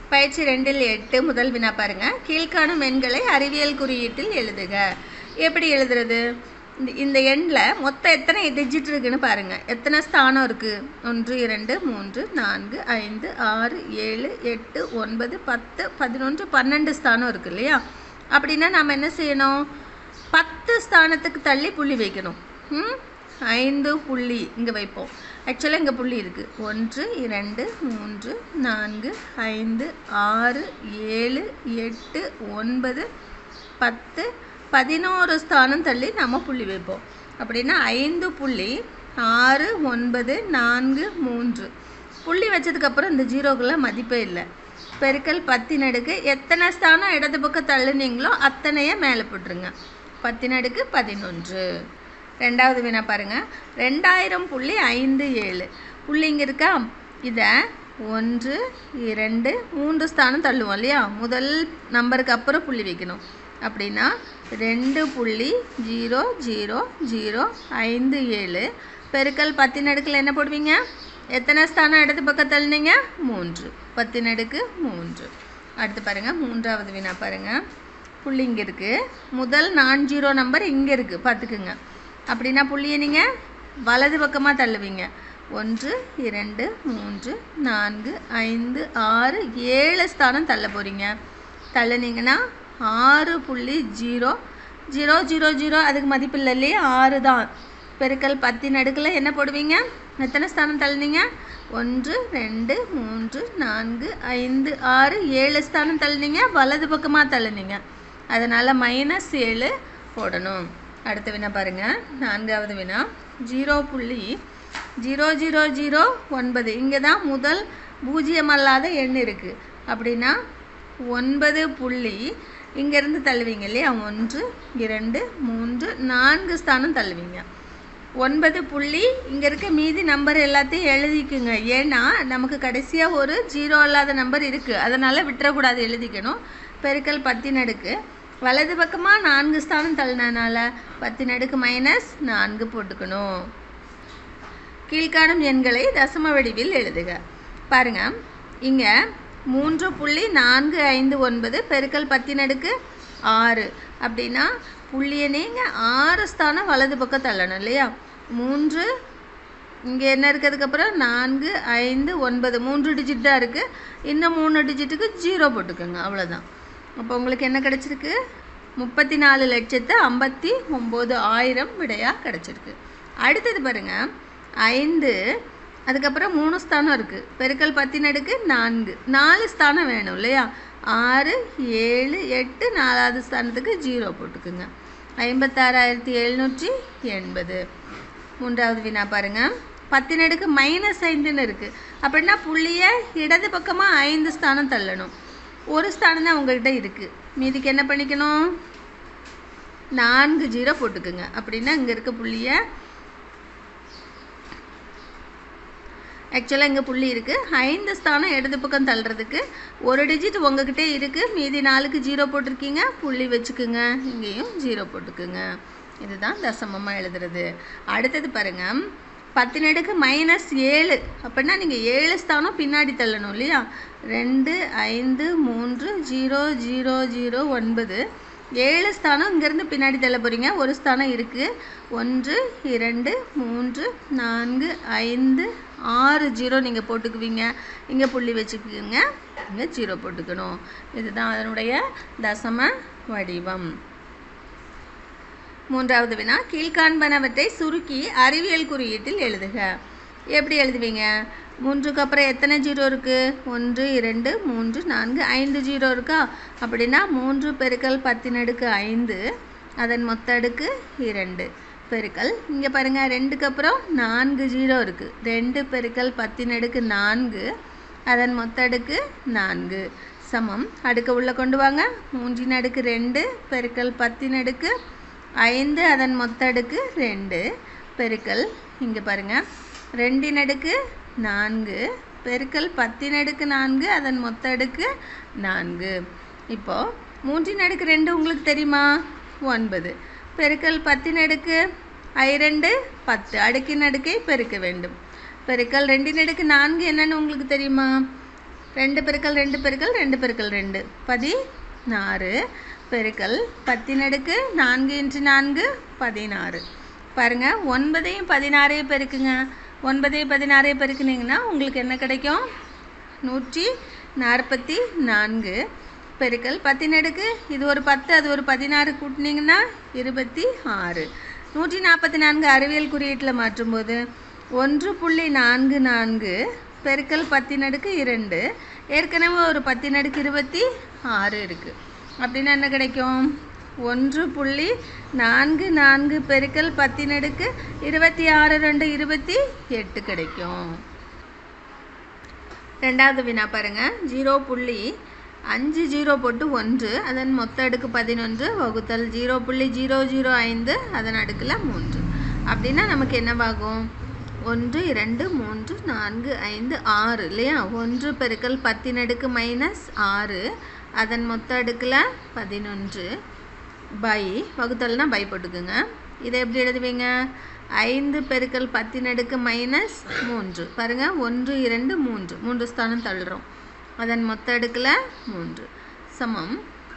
பயிற்சி ரெண்டில் எட்டு முதல் வினா பாருங்க கீழ்காணும் எண்களை அறிவியல் குறியீட்டில் எழுதுக எப்படி எழுதுறது இந்த இந்த எண்ணில் மொத்தம் எத்தனை டிஜிட் இருக்குன்னு பாருங்க எத்தனை ஸ்தானம் இருக்கு ஒன்று இரண்டு மூன்று நான்கு ஐந்து ஆறு ஏழு எட்டு ஒன்பது பத்து பதினொன்று பன்னெண்டு ஸ்தானம் இருக்கு இல்லையா அப்படின்னா நாம் என்ன செய்யணும் பத்து ஸ்தானத்துக்கு தள்ளி புள்ளி வைக்கணும் ம் ஐந்து புள்ளி இங்கே வைப்போம் ஆக்சுவலாக இங்கே புள்ளி இருக்குது ஒன்று இரண்டு மூன்று நான்கு ஐந்து ஆறு ஏழு எட்டு ஒன்பது பத்து பதினோரு ஸ்தானம் தள்ளி நம்ம புள்ளி வைப்போம் அப்படின்னா ஐந்து புள்ளி ஆறு ஒன்பது நான்கு மூன்று புள்ளி வச்சதுக்கப்புறம் இந்த ஜீரோக்குள்ள மதிப்பே இல்லை பெருக்கல் பத்தின் அடுக்கு எத்தனை ஸ்தானம் இடது பக்கம் தள்ளுனீங்களோ அத்தனையே மேலே போட்டுருங்க பத்தின் அடுக்கு பதினொன்று ரெண்டாவது வினா பாருங்க ரெண்டாயிரம் புள்ளி ஐந்து ஏழு புள்ளி இங்கே இருக்கா இதை ஒன்று இரண்டு மூன்று ஸ்தானம் தள்ளுவோம் இல்லையா முதல் நம்பருக்கு அப்புறம் புள்ளி வைக்கணும் அப்படின்னா ரெண்டு புள்ளி ஜீரோ ஜீரோ ஜீரோ ஐந்து ஏழு பெருக்கல் பத்தின் அடுக்கில் என்ன போடுவீங்க எத்தனை ஸ்தானம் இடது பக்கம் தள்ளுனீங்க மூன்று பத்தின் அடுக்கு மூன்று அடுத்து பாருங்கள் மூன்றாவது வினா பாருங்கள் புள்ளி இங்கே இருக்குது முதல் நான் ஜீரோ நம்பர் இங்கே இருக்குது பார்த்துக்குங்க அப்படின்னா புள்ளியை நீங்கள் வலது பக்கமாக தள்ளுவீங்க ஒன்று இரண்டு மூன்று நான்கு ஐந்து ஆறு ஏழு ஸ்தானம் தள்ள போகிறீங்க தள்ளுனீங்கன்னா ஆறு புள்ளி ஜீரோ ஜீரோ ஜீரோ ஜீரோ அதுக்கு மதிப்பு இல்லை இல்லையா ஆறு தான் பெருக்கல் பத்தின் அடுக்கில் என்ன போடுவீங்க எத்தனை ஸ்தானம் தள்ளுனீங்க ஒன்று ரெண்டு மூன்று நான்கு ஐந்து ஆறு ஏழு ஸ்தானம் தள்ளுனீங்க வலது பக்கமாக தள்ளுனீங்க அதனால் மைனஸ் ஏழு போடணும் அடுத்த வினா பாருங்கள் நான்காவது வினா ஜீரோ புள்ளி ஜீரோ ஜீரோ ஜீரோ ஒன்பது இங்கே தான் முதல் பூஜ்ஜியம் அல்லாத எண் இருக்குது அப்படின்னா ஒன்பது புள்ளி இங்கேருந்து தள்ளுவீங்க இல்லையா ஒன்று இரண்டு மூன்று நான்கு ஸ்தானம் தள்ளுவீங்க ஒன்பது புள்ளி இங்கே இருக்க மீதி நம்பர் எல்லாத்தையும் எழுதிக்குங்க ஏன்னா நமக்கு கடைசியாக ஒரு ஜீரோ இல்லாத நம்பர் இருக்குது அதனால் விட்டுறக்கூடாது எழுதிக்கணும் பெருக்கல் பத்தின் அடுக்கு வலது பக்கமாக நான்கு ஸ்தானம் தள்ளினனால பத்தின் அடுக்கு மைனஸ் நான்கு போட்டுக்கணும் கீழ்காணும் எண்களை தசம வடிவில் எழுதுக பாருங்க இங்கே மூன்று புள்ளி நான்கு ஐந்து ஒன்பது பெருக்கல் பத்தின் அடுக்கு ஆறு அப்படின்னா புள்ளியை நீங்கள் ஆறு ஸ்தானம் வலது பக்கம் தள்ளணும் இல்லையா மூன்று இங்கே என்ன இருக்கிறதுக்கப்புறம் நான்கு ஐந்து ஒன்பது மூன்று டிஜிட் தான் இருக்குது இன்னும் மூணு டிஜிட்டுக்கு ஜீரோ போட்டுக்கோங்க அவ்வளோதான் அப்போ உங்களுக்கு என்ன கிடச்சிருக்கு முப்பத்தி நாலு லட்சத்து ஐம்பத்தி ஒம்பது ஆயிரம் விடையாக கிடச்சிருக்கு அடுத்தது பாருங்கள் ஐந்து அதுக்கப்புறம் மூணு ஸ்தானம் இருக்குது பெருக்கல் பத்தின் அடுக்கு நான்கு நாலு ஸ்தானம் வேணும் இல்லையா ஆறு ஏழு எட்டு நாலாவது ஸ்தானத்துக்கு ஜீரோ போட்டுக்குங்க ஐம்பத்தாறாயிரத்தி எழுநூற்றி எண்பது மூன்றாவது வினா பாருங்கள் பத்தின் அடுக்கு மைனஸ் ஐந்துன்னு இருக்குது அப்படின்னா புள்ளியை இடது பக்கமாக ஐந்து ஸ்தானம் தள்ளணும் ஒரு ஸ்தானம் தான் உங்கள்கிட்ட இருக்குது மீதிக்கு என்ன பண்ணிக்கணும் நான்கு ஜீரோ போட்டுக்குங்க அப்படின்னா இங்கே இருக்க புள்ளியை ஆக்சுவலாக இங்கே புள்ளி இருக்குது ஐந்து ஸ்தானம் இடது பக்கம் தள்ளுறதுக்கு ஒரு டிஜிட் உங்ககிட்டே இருக்குது மீதி நாலுக்கு ஜீரோ போட்டிருக்கீங்க புள்ளி வச்சுக்குங்க இங்கேயும் ஜீரோ போட்டுக்குங்க இதுதான் தசமமாக எழுதுறது அடுத்தது பாருங்கள் பத்தின் அடுக்கு மைனஸ் ஏழு அப்படின்னா நீங்கள் ஏழு ஸ்தானம் பின்னாடி தள்ளணும் இல்லையா ரெண்டு ஐந்து மூன்று ஜீரோ ஜீரோ ஜீரோ ஒன்பது ஏழு ஸ்தானம் இங்கேருந்து பின்னாடி தள்ள போகிறீங்க ஒரு ஸ்தானம் இருக்குது ஒன்று இரண்டு மூன்று நான்கு ஐந்து ஆறு ஜீரோ நீங்கள் போட்டுக்குவீங்க இங்கே புள்ளி வச்சுக்குங்க இங்கே ஜீரோ போட்டுக்கணும் இதுதான் அதனுடைய தசம வடிவம் மூன்றாவது வினா கீழ்காண்பனவற்றை சுருக்கி அறிவியல் குறியீட்டில் எழுதுக எப்படி எழுதுவீங்க மூன்றுக்கு அப்புறம் எத்தனை ஜீரோ இருக்குது ஒன்று இரண்டு மூன்று நான்கு ஐந்து ஜீரோ இருக்கா அப்படின்னா மூன்று பெருக்கல் பத்தின் அடுக்கு ஐந்து அதன் மொத்த அடுக்கு இரண்டு பெருக்கல் இங்கே பாருங்கள் ரெண்டுக்கு அப்புறம் நான்கு ஜீரோ இருக்குது ரெண்டு பெருக்கல் பத்தின் அடுக்கு நான்கு அதன் மொத்த அடுக்கு நான்கு சமம் அடுக்க உள்ளே கொண்டு வாங்க மூன்றின் அடுக்கு ரெண்டு பெருக்கல் பத்தின் அடுக்கு ஐந்து அதன் மொத்த அடுக்கு ரெண்டு பெருக்கல் இங்கே பாருங்கள் ரெண்டின் அடுக்கு நான்கு பெருக்கல் பத்தின் அடுக்கு நான்கு அதன் மொத்த அடுக்கு நான்கு இப்போது மூன்றின் அடுக்கு ரெண்டு உங்களுக்கு தெரியுமா ஒன்பது பெருக்கல் பத்தின் அடுக்கு ஐ ரெண்டு பத்து அடுக்கின் அடுக்கை பெருக்க வேண்டும் பெருக்கல் ரெண்டின் அடுக்கு நான்கு என்னன்னு உங்களுக்கு தெரியுமா ரெண்டு பெருக்கல் ரெண்டு பெருக்கல் ரெண்டு பெருக்கல் ரெண்டு பதினாறு பெருக்கல் பத்தின் அடுக்கு நான்கு இன்ட்டு நான்கு பதினாறு பாருங்கள் ஒன்பதையும் பதினாறையும் பெருக்குங்க ஒன்பதையும் பதினாறையும் பெருக்குனீங்கன்னா உங்களுக்கு என்ன கிடைக்கும் நூற்றி நாற்பத்தி நான்கு பெருக்கல் பத்தின் அடுக்கு இது ஒரு பத்து அது ஒரு பதினாறு கூட்டினீங்கன்னா இருபத்தி ஆறு நூற்றி நாற்பத்தி நான்கு அறிவியல் குறியீட்டில் மாற்றும்போது ஒன்று புள்ளி நான்கு நான்கு பெருக்கல் பத்தின் அடுக்கு இரண்டு ஏற்கனவே ஒரு பத்தின் அடுக்கு இருபத்தி ஆறு இருக்குது அப்படின்னா என்ன கிடைக்கும் ஒன்று புள்ளி நான்கு நான்கு பெருக்கல் பத்தின் அடுக்கு இருபத்தி ஆறு ரெண்டு இருபத்தி எட்டு கிடைக்கும் ரெண்டாவது வினா பாருங்க ஜீரோ புள்ளி அஞ்சு ஜீரோ போட்டு ஒன்று அதன் மொத்த அடுக்கு பதினொன்று வகுத்தல் ஜீரோ புள்ளி ஜீரோ ஜீரோ ஐந்து அதன் அடுக்கில் மூன்று அப்படின்னா நமக்கு என்னவாகும் ஒன்று இரண்டு மூன்று நான்கு ஐந்து ஆறு இல்லையா ஒன்று பெருக்கல் பத்தின் அடுக்கு மைனஸ் ஆறு அதன் மொத்த அடுக்கில் பதினொன்று பை வகுத்தல்னா பை போட்டுக்குங்க இதை எப்படி எழுதுவீங்க ஐந்து பெருக்கல் பத்தின் அடுக்கு மைனஸ் மூன்று பாருங்கள் ஒன்று இரண்டு மூன்று மூன்று ஸ்தானம் தள்ளுறோம் அதன் மொத்த அடுக்கில் மூன்று சமம்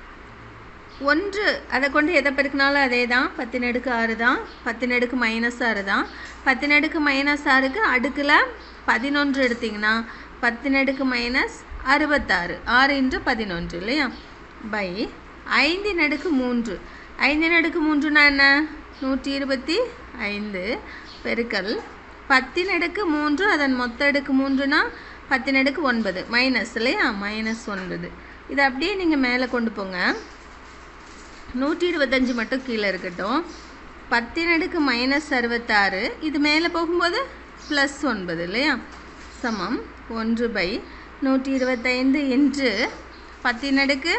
ஒன்று அதை கொண்டு எதை பெருக்கினாலும் அதே தான் பத்தின் அடுக்கு ஆறு தான் பத்தின் அடுக்கு மைனஸ் ஆறு தான் பத்தின் அடுக்கு மைனஸ் ஆறுக்கு அடுக்கில் பதினொன்று எடுத்திங்கன்னா பத்தின் அடுக்கு மைனஸ் அறுபத்தாறு ஆறு இன்று பதினொன்று இல்லையா பை ஐந்தின் அடுக்கு மூன்று ஐந்தின் அடுக்கு மூன்றுனா என்ன நூற்றி இருபத்தி ஐந்து பெருக்கல் பத்தின் அடுக்கு மூன்று அதன் மொத்த அடுக்கு மூன்றுனா பத்தின் அடுக்கு ஒன்பது மைனஸ் இல்லையா மைனஸ் ஒன்பது இதை அப்படியே நீங்கள் மேலே கொண்டு போங்க நூற்றி இருபத்தஞ்சி மட்டும் கீழே இருக்கட்டும் பத்தின் அடுக்கு மைனஸ் அறுபத்தாறு இது மேலே போகும்போது ப்ளஸ் ஒன்பது இல்லையா சமம் ஒன்று பை நூற்றி இருபத்தைந்து இன்று பத்தின் அடுக்கு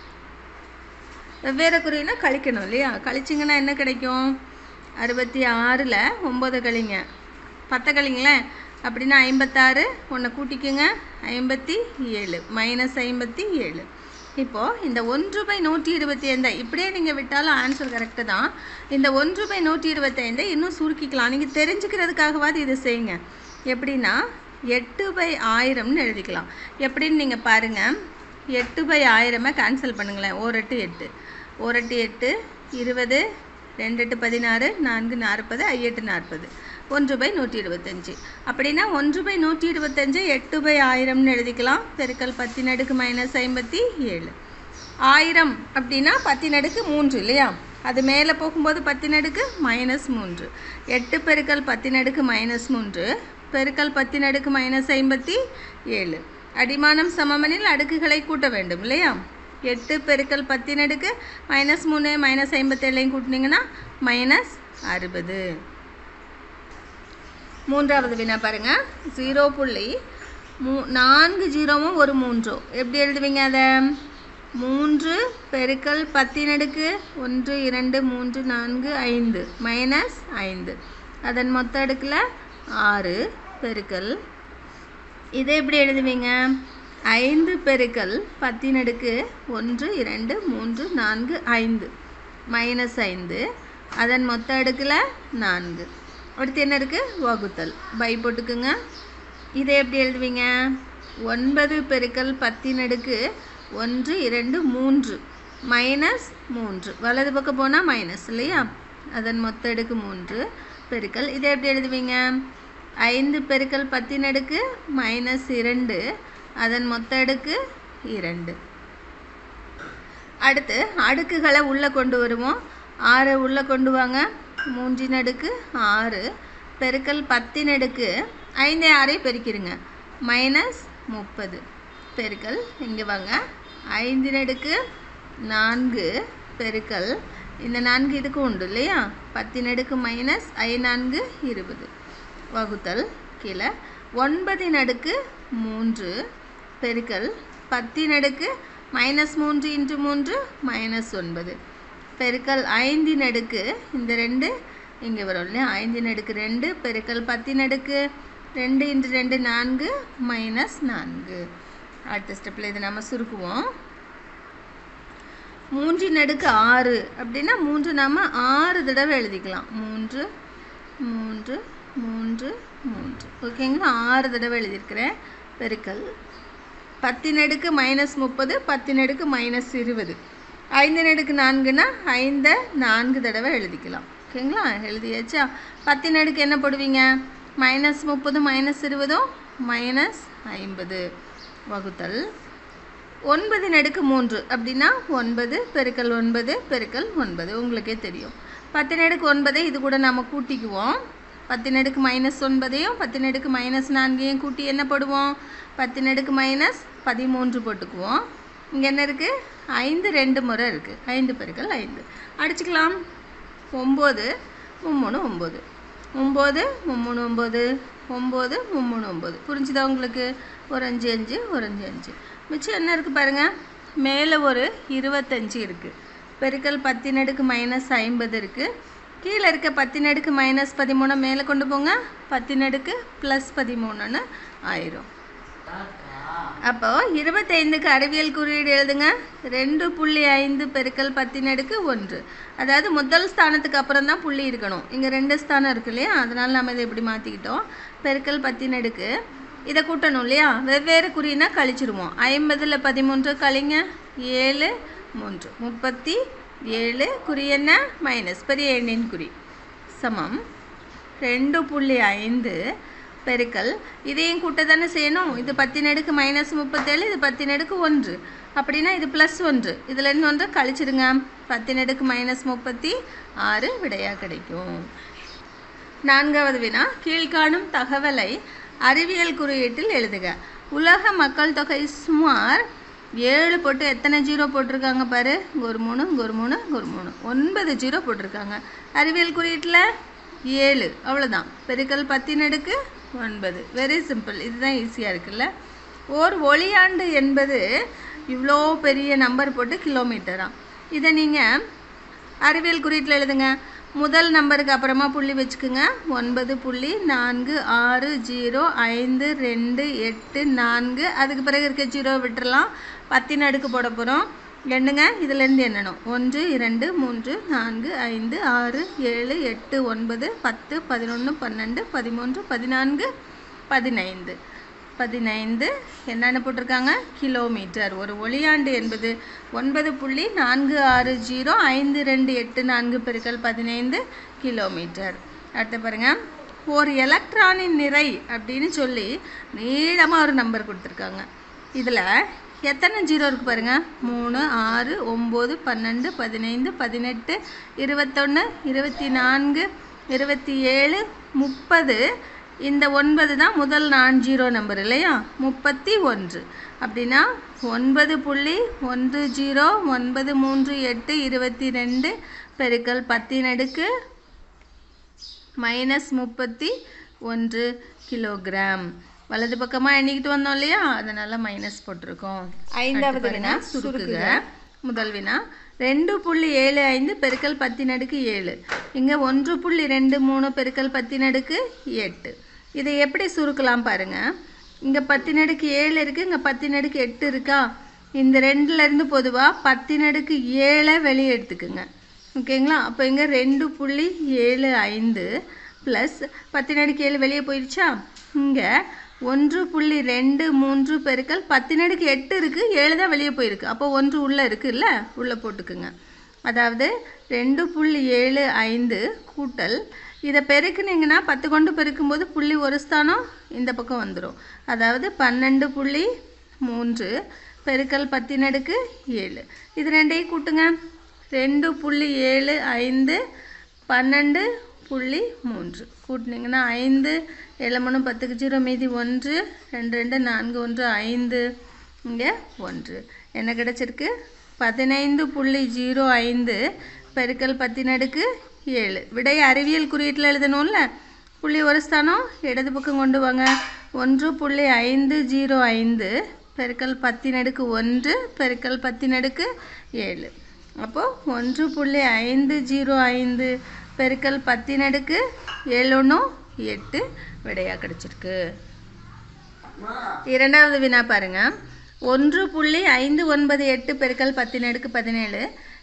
வெவ்வேறு குறியினா கழிக்கணும் இல்லையா கழிச்சிங்கன்னா என்ன கிடைக்கும் அறுபத்தி ஆறில் ஒம்பது கழிங்க பத்தை கழிங்களேன் அப்படின்னா ஐம்பத்தாறு ஒன்றை கூட்டிக்குங்க ஐம்பத்தி ஏழு மைனஸ் ஐம்பத்தி ஏழு இப்போது இந்த ஒன்று பை நூற்றி இருபத்தி ஐந்து இப்படியே நீங்கள் விட்டாலும் ஆன்சர் கரெக்டு தான் இந்த ஒன்று பை நூற்றி இருபத்தைந்தை இன்னும் சுருக்கிக்கலாம் நீங்கள் தெரிஞ்சுக்கிறதுக்காகவாது இதை செய்யுங்க எப்படின்னா எட்டு பை ஆயிரம்னு எழுதிக்கலாம் எப்படின்னு நீங்கள் பாருங்கள் எட்டு பை ஆயிரமை கேன்சல் பண்ணுங்களேன் ஓர் எட்டு எட்டு ஓர் எட்டு எட்டு இருபது ரெண்டு எட்டு பதினாறு நான்கு நாற்பது ஐயெட்டு நாற்பது ஒன்று பை நூற்றி இருபத்தஞ்சி அப்படின்னா ஒன்று பை நூற்றி இருபத்தஞ்சு எட்டு பை ஆயிரம்னு எழுதிக்கலாம் பெருக்கல் பத்தின் அடுக்கு மைனஸ் ஐம்பத்தி ஏழு ஆயிரம் அப்படின்னா பத்தின் அடுக்கு மூன்று இல்லையா அது மேலே போகும்போது பத்தின் அடுக்கு மைனஸ் மூன்று எட்டு பெருக்கல் பத்தின் அடுக்கு மைனஸ் மூன்று பெருக்கல் பத்தின் அடுக்கு மைனஸ் ஐம்பத்தி ஏழு அடிமானம் சமமனில் அடுக்குகளை கூட்ட வேண்டும் இல்லையா எட்டு பெருக்கல் பத்தின் அடுக்கு மைனஸ் மூணு மைனஸ் ஐம்பத்தேழையும் கூட்டினீங்கன்னா மைனஸ் அறுபது மூன்றாவது வினா பாருங்க ஜீரோ புள்ளி மூ நான்கு ஜீரோவும் ஒரு மூன்றோ எப்படி எழுதுவீங்க அதை மூன்று பெருக்கல் பத்தின் அடுக்கு ஒன்று இரண்டு மூன்று நான்கு ஐந்து மைனஸ் ஐந்து அதன் மொத்த அடுக்கில் ஆறு பெருக்கல் இதை எப்படி எழுதுவீங்க ஐந்து பெருக்கல் பத்தின் அடுக்கு ஒன்று இரண்டு மூன்று நான்கு ஐந்து மைனஸ் ஐந்து அதன் மொத்த அடுக்கில் நான்கு அடுத்து என்ன இருக்குது வகுத்தல் பை போட்டுக்குங்க இதை எப்படி எழுதுவீங்க ஒன்பது பெருக்கல் பத்தின் அடுக்கு ஒன்று இரண்டு மூன்று மைனஸ் மூன்று வலது பக்கம் போனால் மைனஸ் இல்லையா அதன் மொத்த அடுக்கு மூன்று பெருக்கல் இதை எப்படி எழுதுவீங்க ஐந்து பெருக்கல் பத்தின் அடுக்கு மைனஸ் இரண்டு அதன் மொத்த அடுக்கு இரண்டு அடுத்து அடுக்குகளை உள்ளே கொண்டு வருவோம் ஆறு உள்ளே கொண்டு வாங்க மூன்றின் அடுக்கு ஆறு பெருக்கல் பத்தின் அடுக்கு ஐந்து ஆறையும் பெருக்கிடுங்க மைனஸ் முப்பது பெருக்கல் இங்கே வாங்க ஐந்தின் அடுக்கு நான்கு பெருக்கல் இந்த நான்கு இதுக்கு உண்டு இல்லையா பத்தின் அடுக்கு மைனஸ் ஐ நான்கு இருபது வகுத்தல் கீழே ஒன்பதின் அடுக்கு மூன்று பெருக்கல் பத்தின் அடுக்கு மைனஸ் மூன்று இன்ட்டு மூன்று மைனஸ் ஒன்பது பெருக்கல் ஐந்தின் அடுக்கு இந்த ரெண்டு இங்கே வரும் இல்லையா ஐந்தின் அடுக்கு ரெண்டு பெருக்கல் பத்தின் அடுக்கு ரெண்டு இன்ட்டு ரெண்டு நான்கு மைனஸ் நான்கு அடுத்த ஸ்டெப்பில் இது நம்ம சுருக்குவோம் மூன்றின் அடுக்கு ஆறு அப்படின்னா மூன்று நாம ஆறு தடவை எழுதிக்கலாம் மூன்று மூன்று மூன்று மூன்று ஓகேங்களா ஆறு தடவை எழுதியிருக்கிறேன் பெருக்கல் பத்தின் அடுக்கு மைனஸ் முப்பது பத்தின் அடுக்கு மைனஸ் இருபது ஐந்து நடுக்கு நான்குனா ஐந்தை நான்கு தடவை எழுதிக்கலாம் ஓகேங்களா எழுதியாச்சா பத்தின் அடுக்கு என்ன போடுவீங்க மைனஸ் முப்பது மைனஸ் இருபதும் மைனஸ் ஐம்பது வகுத்தல் ஒன்பது நடுக்கு மூன்று அப்படின்னா ஒன்பது பெருக்கல் ஒன்பது பெருக்கல் ஒன்பது உங்களுக்கே தெரியும் பத்து நடுக்கு ஒன்பதை இது கூட நம்ம கூட்டிக்குவோம் பத்து நடுக்கு மைனஸ் ஒன்பதையும் பத்து நடுக்கு மைனஸ் நான்கையும் கூட்டி என்ன போடுவோம் பத்து நடுக்கு மைனஸ் பதிமூன்று போட்டுக்குவோம் இங்கே என்ன இருக்குது ஐந்து ரெண்டு முறை இருக்குது ஐந்து பெருக்கல் ஐந்து அடிச்சுக்கலாம் ஒம்பது மும்மூணு ஒம்பது ஒம்பது மும்மூணு ஒம்பது ஒம்பது மும்மூணு ஒம்பது புரிஞ்சுதா உங்களுக்கு ஒரு அஞ்சு அஞ்சு ஒரு அஞ்சு அஞ்சு மிச்சம் என்ன இருக்குது பாருங்கள் மேலே ஒரு இருபத்தஞ்சு இருக்குது பெருக்கல் பத்தின் அடுக்கு மைனஸ் ஐம்பது இருக்குது கீழே இருக்க பத்தின் அடுக்கு மைனஸ் பதிமூணை மேலே கொண்டு போங்க பத்தின் அடுக்கு ப்ளஸ் பதிமூணுன்னு ஆயிரும் அப்போ இருபத்தைந்துக்கு அறிவியல் குறியீடு எழுதுங்க ரெண்டு புள்ளி ஐந்து பெருக்கல் பத்தின் அடுக்கு ஒன்று அதாவது முதல் ஸ்தானத்துக்கு அப்புறம் தான் புள்ளி இருக்கணும் இங்கே ரெண்டு ஸ்தானம் இருக்கு இல்லையா அதனால நம்ம இதை இப்படி மாற்றிக்கிட்டோம் பெருக்கல் பத்தின் அடுக்கு இதை கூட்டணும் இல்லையா வெவ்வேறு குறினா கழிச்சிருவோம் ஐம்பதில் பதிமூன்று கழிங்க ஏழு மூன்று முப்பத்தி ஏழு குறி என்ன மைனஸ் பெரிய எண்ணின் குறி சமம் ரெண்டு புள்ளி ஐந்து பெருக்கல் இதையும் கூட்ட தானே செய்யணும் இது பத்தின் அடுக்கு மைனஸ் முப்பத்தேழு இது பத்தின் அடுக்கு ஒன்று அப்படின்னா இது ப்ளஸ் ஒன்று இதில் இருந்து ஒன்று கழிச்சிடுங்க பத்தின் அடுக்கு மைனஸ் முப்பத்தி ஆறு விடையாக கிடைக்கும் நான்காவது வினா கீழ்காணும் தகவலை அறிவியல் குறியீட்டில் எழுதுக உலக மக்கள் தொகை சுமார் ஏழு போட்டு எத்தனை ஜீரோ போட்டிருக்காங்க பாரு இங்க ஒரு மூணு இங்க ஒரு மூணு இங்க ஒரு மூணு ஒன்பது ஜீரோ போட்டிருக்காங்க அறிவியல் குறியீட்டில் ஏழு அவ்வளோதான் பெருக்கல் பத்தின் அடுக்கு ஒன்பது வெரி சிம்பிள் இதுதான் ஈஸியாக இருக்குல்ல ஓர் ஒளியாண்டு என்பது இவ்வளோ பெரிய நம்பர் போட்டு கிலோமீட்டராம் இதை நீங்கள் அறிவியல் குறியீட்டில் எழுதுங்க முதல் நம்பருக்கு அப்புறமா புள்ளி வச்சுக்குங்க ஒன்பது புள்ளி நான்கு ஆறு ஜீரோ ஐந்து ரெண்டு எட்டு நான்கு அதுக்கு பிறகு இருக்க ஜீரோ விட்டுறலாம் பத்தின் அடுக்கு போட போகிறோம் எண்ணுங்க இதுலேருந்து எண்ணணும் ஒன்று இரண்டு மூன்று நான்கு ஐந்து ஆறு ஏழு எட்டு ஒன்பது பத்து பதினொன்று பன்னெண்டு பதிமூன்று பதினான்கு பதினைந்து பதினைந்து என்னென்ன போட்டிருக்காங்க கிலோமீட்டர் ஒரு ஒளியாண்டு என்பது ஒன்பது புள்ளி நான்கு ஆறு ஜீரோ ஐந்து ரெண்டு எட்டு நான்கு பெருக்கல் பதினைந்து கிலோமீட்டர் அடுத்து பாருங்க ஒரு எலக்ட்ரானின் நிறை அப்படின்னு சொல்லி நீளமாக ஒரு நம்பர் கொடுத்துருக்காங்க இதில் எத்தனை ஜீரோ இருக்குது பாருங்க மூணு ஆறு ஒம்பது பன்னெண்டு பதினைந்து பதினெட்டு இருபத்தொன்று இருபத்தி நான்கு இருபத்தி ஏழு முப்பது இந்த ஒன்பது தான் முதல் நான் ஜீரோ நம்பர் இல்லையா முப்பத்தி ஒன்று அப்படின்னா ஒன்பது புள்ளி ஒன்று ஜீரோ ஒன்பது மூன்று எட்டு இருபத்தி ரெண்டு பெருக்கல் பத்தின் அடுக்கு மைனஸ் முப்பத்தி ஒன்று கிலோகிராம் வலது பக்கமாக எண்ணிக்கிட்டு வந்தோம் இல்லையா அதனால் மைனஸ் போட்டிருக்கோம் ஐந்தாவது வினா சுருக்குக முதல் வினா ரெண்டு புள்ளி ஏழு ஐந்து பெருக்கல் பத்தின் அடுக்கு ஏழு இங்கே ஒன்று புள்ளி ரெண்டு மூணு பெருக்கல் பத்தின் அடுக்கு எட்டு இதை எப்படி சுருக்கலாம் பாருங்க இங்கே பத்தின் அடுக்கு ஏழு இருக்குது இங்கே பத்தின் அடுக்கு எட்டு இருக்கா இந்த ரெண்டுலேருந்து பொதுவாக பத்தின் அடுக்கு ஏழை வெளியே எடுத்துக்குங்க ஓகேங்களா அப்போ இங்கே ரெண்டு புள்ளி ஏழு ஐந்து ப்ளஸ் பத்தின் அடுக்கு ஏழு வெளியே போயிடுச்சா இங்கே ஒன்று புள்ளி ரெண்டு மூன்று பெருக்கல் பத்தின் அடுக்கு எட்டு இருக்குது ஏழு தான் வெளியே போயிருக்கு அப்போ ஒன்று உள்ளே இருக்குல்ல உள்ளே போட்டுக்குங்க அதாவது ரெண்டு புள்ளி ஏழு ஐந்து கூட்டல் இதை பெருக்குனீங்கன்னா பத்து கொண்டு பெருக்கும்போது புள்ளி ஒரு ஸ்தானம் இந்த பக்கம் வந்துடும் அதாவது பன்னெண்டு புள்ளி மூன்று பெருக்கல் பத்தின் அடுக்கு ஏழு இது ரெண்டையும் கூட்டுங்க ரெண்டு புள்ளி ஏழு ஐந்து பன்னெண்டு புள்ளி மூன்று கூட்டினீங்கன்னா ஐந்து ஏழு மூணு பத்துக்கு ஜீரோ மீதி ஒன்று ரெண்டு ரெண்டு நான்கு ஒன்று ஐந்து இங்கே ஒன்று என்ன கிடச்சிருக்கு பதினைந்து புள்ளி ஜீரோ ஐந்து பெருக்கல் பத்தின் அடுக்கு ஏழு விடை அறிவியல் குறியீட்டில் எழுதணும்ல புள்ளி ஒரு ஸ்தானம் இடது பக்கம் கொண்டு வாங்க ஒன்று புள்ளி ஐந்து ஜீரோ ஐந்து பெருக்கல் பத்தின் அடுக்கு ஒன்று பெருக்கல் பத்தின் அடுக்கு ஏழு அப்போது ஒன்று புள்ளி ஐந்து ஜீரோ ஐந்து பெருக்கல் பத்தின் அடுக்கு ஏழு ஒன்றும் எட்டு விடையாக கிடச்சிருக்கு இரண்டாவது வினா பாருங்க ஒன்று புள்ளி ஐந்து ஒன்பது எட்டு பெருக்கல் பத்தின் அடுக்கு பதினேழு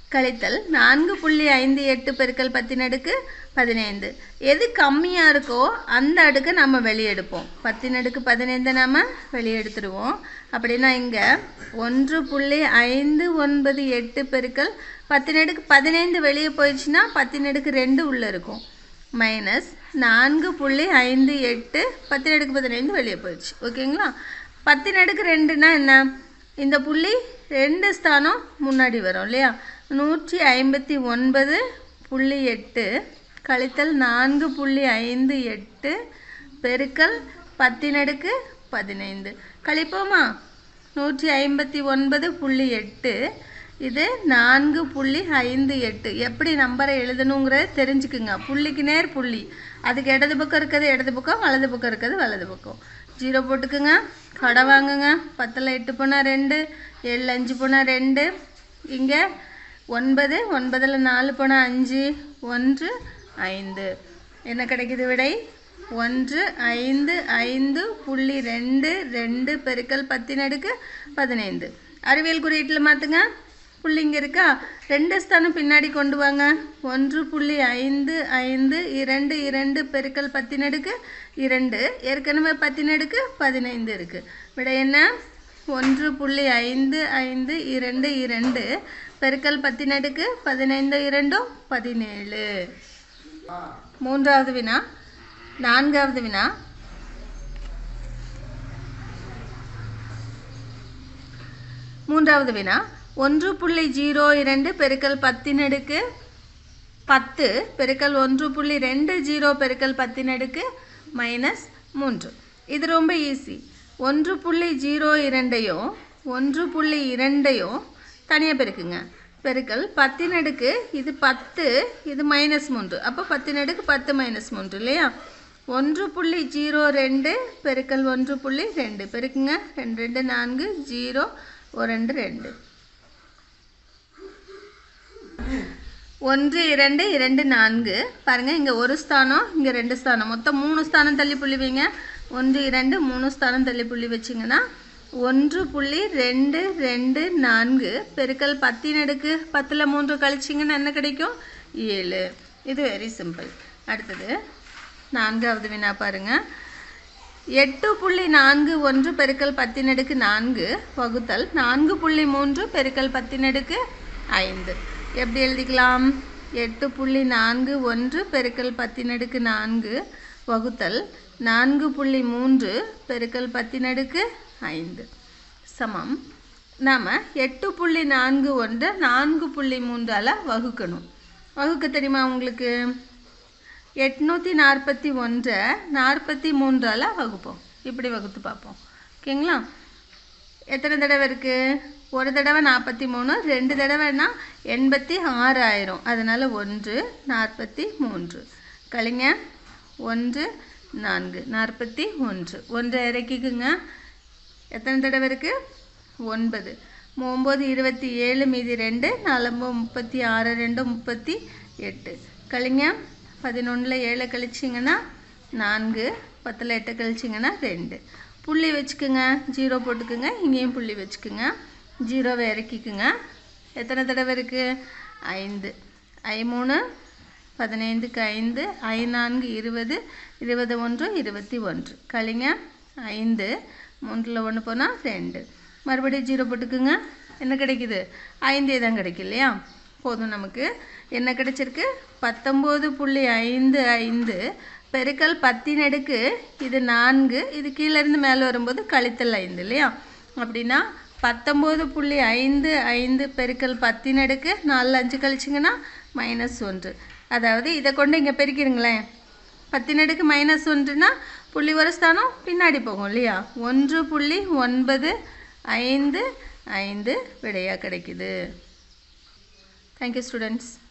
கழித்தல் நான்கு புள்ளி ஐந்து எட்டு பெருக்கல் பத்தின் அடுக்கு பதினைந்து எது கம்மியாக இருக்கோ அந்த அடுக்கை நம்ம வெளியெடுப்போம் பத்தின் அடுக்கு பதினைந்து நம்ம வெளியெடுத்துடுவோம் அப்படின்னா இங்கே ஒன்று புள்ளி ஐந்து ஒன்பது எட்டு பெருக்கல் பத்தின் அடுக்கு பதினைந்து வெளியே போயிடுச்சுன்னா பத்தின் அடுக்கு ரெண்டு உள்ளே இருக்கும் மைனஸ் நான்கு புள்ளி ஐந்து எட்டு பத்தின் அடுக்கு பதினைந்து வெளியே போயிடுச்சு ஓகேங்களா பத்தின் அடுக்கு ரெண்டுனா என்ன இந்த புள்ளி ரெண்டு ஸ்தானம் முன்னாடி வரும் இல்லையா நூற்றி ஐம்பத்தி ஒன்பது புள்ளி எட்டு கழித்தல் நான்கு புள்ளி ஐந்து எட்டு பெருக்கல் பத்தினடுக்கு பதினைந்து கழிப்போமா நூற்றி ஐம்பத்தி ஒன்பது புள்ளி எட்டு இது நான்கு புள்ளி ஐந்து எட்டு எப்படி நம்பரை எழுதணுங்கிறத தெரிஞ்சுக்குங்க புள்ளிக்கு நேர் புள்ளி அதுக்கு இடது பக்கம் இருக்கிறது இடது பக்கம் வலது பக்கம் இருக்கிறது வலது பக்கம் ஜீரோ போட்டுக்குங்க கடை வாங்குங்க பத்தில் எட்டு போனால் ரெண்டு ஏழு அஞ்சு போனால் ரெண்டு இங்கே ஒன்பது ஒன்பதில் நாலு போனால் அஞ்சு ஒன்று ஐந்து என்ன கிடைக்குது விடை ஒன்று ஐந்து ஐந்து புள்ளி ரெண்டு ரெண்டு பெருக்கல் பத்தின் அடுக்கு பதினைந்து அறிவியல் குறியீட்டில் மாற்றுங்க புள்ளி இங்கே இருக்கா ரெண்டு ஸ்தானம் பின்னாடி கொண்டு வாங்க ஒன்று புள்ளி ஐந்து ஐந்து இரண்டு இரண்டு பெருக்கல் பத்தினடுக்கு இரண்டு ஏற்கனவே பத்தினடுக்கு பதினைந்து இருக்குது விட என்ன ஒன்று புள்ளி ஐந்து ஐந்து இரண்டு இரண்டு பெருக்கல் பத்தினடுக்கு பதினைந்து இரண்டும் பதினேழு மூன்றாவது வினா நான்காவது வினா மூன்றாவது வினா ஒன்று புள்ளி ஜீரோ இரண்டு பெருக்கல் பத்தினடுக்கு பத்து பெருக்கல் ஒன்று புள்ளி ரெண்டு ஜீரோ பெருக்கல் பத்தினடுக்கு மைனஸ் மூன்று இது ரொம்ப ஈஸி ஒன்று புள்ளி ஜீரோ இரண்டையும் ஒன்று புள்ளி இரண்டையும் தனியாக பெருக்குங்க பெருக்கல் பத்தினடுக்கு இது பத்து இது மைனஸ் மூன்று அப்போ பத்தினடுக்கு பத்து மைனஸ் மூன்று இல்லையா ஒன்று புள்ளி ஜீரோ ரெண்டு பெருக்கல் ஒன்று புள்ளி ரெண்டு பெருக்குங்க ரெண்டு ரெண்டு நான்கு ஜீரோ ஒரு ரெண்டு ரெண்டு ஒன்று இரண்டு இரண்டு நான்கு பாருங்கள் இங்கே ஒரு ஸ்தானம் இங்கே ரெண்டு ஸ்தானம் மொத்தம் மூணு ஸ்தானம் தள்ளி புள்ளி வைங்க ஒன்று இரண்டு மூணு ஸ்தானம் தள்ளி புள்ளி வச்சிங்கன்னா ஒன்று புள்ளி ரெண்டு ரெண்டு நான்கு பெருக்கல் பத்தின் அடுக்கு பத்தில் மூன்று கழிச்சிங்கன்னா என்ன கிடைக்கும் ஏழு இது வெரி சிம்பிள் அடுத்தது நான்காவது வினா பாருங்கள் எட்டு புள்ளி நான்கு ஒன்று பெருக்கல் பத்தினடுக்கு நான்கு வகுத்தல் நான்கு புள்ளி மூன்று பெருக்கல் பத்தினடுக்கு ஐந்து எப்படி எழுதிக்கலாம் எட்டு புள்ளி நான்கு ஒன்று பெருக்கல் பத்தினடுக்கு நான்கு வகுத்தல் நான்கு புள்ளி மூன்று பெருக்கல் பத்தினடுக்கு ஐந்து சமம் நாம் எட்டு புள்ளி நான்கு ஒன்றை நான்கு புள்ளி மூன்றால் வகுக்கணும் வகுக்க தெரியுமா உங்களுக்கு எட்நூற்றி நாற்பத்தி ஒன்றை நாற்பத்தி மூன்றால் வகுப்போம் இப்படி வகுத்து பார்ப்போம் ஓகேங்களா எத்தனை தடவை இருக்குது ஒரு தடவை நாற்பத்தி மூணு ரெண்டு தடவைனா எண்பத்தி ஆறு ஆயிரும் அதனால் ஒன்று நாற்பத்தி மூன்று கழிங்க ஒன்று நான்கு நாற்பத்தி ஒன்று ஒன்றை இறக்கிக்குங்க எத்தனை தடவை இருக்குது ஒன்பது ஒம்பது இருபத்தி ஏழு மீதி ரெண்டு நாலம்பு முப்பத்தி ஆறு ரெண்டு முப்பத்தி எட்டு கழிங்க பதினொன்றில் ஏழை கழிச்சிங்கன்னா நான்கு பத்தில் எட்டு கழிச்சிங்கன்னா ரெண்டு புள்ளி வச்சுக்குங்க ஜீரோ போட்டுக்குங்க இங்கேயும் புள்ளி வச்சுக்குங்க ஜீரோவை இறக்கிக்குங்க எத்தனை தடவை இருக்குது ஐந்து ஐ மூணு பதினைந்துக்கு ஐந்து ஐ நான்கு இருபது இருபது ஒன்று இருபத்தி ஒன்று கழிங்க ஐந்து மூன்றில் ஒன்று போனால் ரெண்டு மறுபடியும் ஜீரோ போட்டுக்குங்க என்ன கிடைக்குது ஐந்தே தான் கிடைக்கும் இல்லையா போதும் நமக்கு என்ன கிடைச்சிருக்கு பத்தொம்போது புள்ளி ஐந்து ஐந்து பெருக்கல் பத்தின் அடுக்கு இது நான்கு இது கீழேருந்து மேலே வரும்போது கழித்தல் ஐந்து இல்லையா அப்படின்னா பத்தொம்போது புள்ளி ஐந்து ஐந்து பெருக்கல் பத்தின் அடுக்கு நாலு அஞ்சு கழிச்சிங்கன்னா மைனஸ் ஒன்று அதாவது இதை கொண்டு இங்கே பெருக்கிடுங்களேன் பத்தின் அடுக்கு மைனஸ் ஒன்றுனா புள்ளி ஒரு ஸ்தானம் பின்னாடி போகும் இல்லையா ஒன்று புள்ளி ஒன்பது ஐந்து ஐந்து விடையாக கிடைக்குது தேங்க்யூ ஸ்டூடெண்ட்ஸ்